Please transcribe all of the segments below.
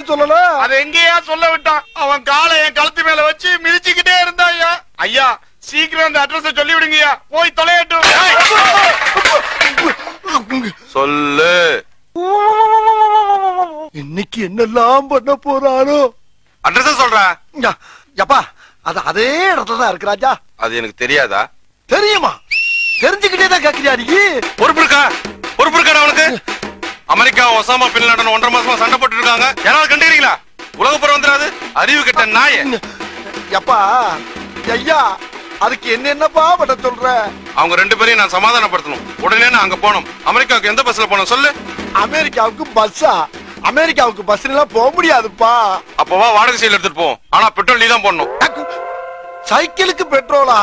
சொல்லல அதை எங்கேயா சொல்ல விட்டான் அவன் காலை என் கழுத்து மேல வச்சு மிதிச்சுக்கிட்டே இருந்தா ஐயா ஐயா சீக்கிரம் அந்த அட்ரஸ் சொல்லி விடுங்கய்யா போய் தொலையட்டும் சொல்லு இன்னைக்கு என்னெல்லாம் பண்ண போறாரோ அட்ரஸ் சொல்ற யா, யப்பா அது அதே இடத்துல தான் இருக்கு ராஜா அது எனக்கு தெரியாதா தெரியுமா தெரிஞ்சுக்கிட்டே தான் கேக்குறியா நீ பொறுப்பு இருக்கா பொறுப்பு இருக்கா அவனுக்கு அமெரிக்கா ஒசாமா பின் லாடன் ஒன்றரை மாசமா சண்டை போட்டு இருக்காங்க யாராவது கண்டுக்கிறீங்களா உலக புறம் வந்துடாது அறிவு கெட்ட நாய யப்பா ஐயா அதுக்கு என்ன என்னப்பா பண்ண சொல்ற அவங்க ரெண்டு பேரையும் நான் சமாதானப்படுத்தணும் உடனே நான் அங்க போகணும் அமெரிக்காவுக்கு எந்த பஸ்ல போகணும் சொல்லு அமெரிக்காவுக்கு பஸ்ஸா அமெரிக்காவுக்கு பஸ்ல எல்லாம் போக முடியாதுப்பா அப்பவா வாடகை சைடுல எடுத்துட்டு போவோம் ஆனா பெட்ரோல் நீ தான் போடணும் அக்கு, சைக்கிளுக்கு பெட்ரோலா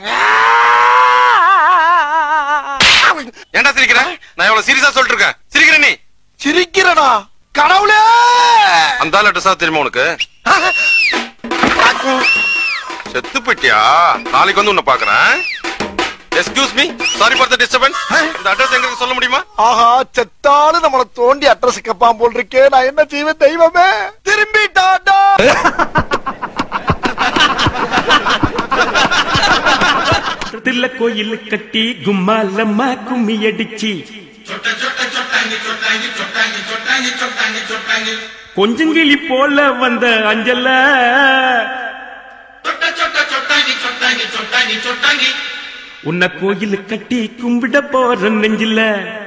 ஏன்டா சிரிக்கிற நான் எவ்வளவு சீரியஸா சொல்லிட்டு இருக்கேன் சிரிக்கிற நீ சிரிக்கிறடா கடவுளே அந்த ஆள் அட்ரஸா தெரியுமா உனக்கு அக்கு, செத்து போயிட்டியா நாளைக்கு வந்து உன்னை பாக்குறேன் excuse me sorry for the disturbance இந்த அட்ரஸ் எங்களுக்கு சொல்ல முடியுமா ஆஹா செத்தாலும் நம்மள தோண்டி அட்ரஸ் கேப்பான் போல் இருக்கே நான் என்ன செய்வேன் தெய்வமே திரும்பிட்டாடா தில்ல கோயில் கட்டி கும்மாலம்மா கும்மி அடிச்சு கொஞ்சங்கிளி போல வந்த அஞ்சல உன்னை கோயில் கட்டி கும்பிட போற நெஞ்சில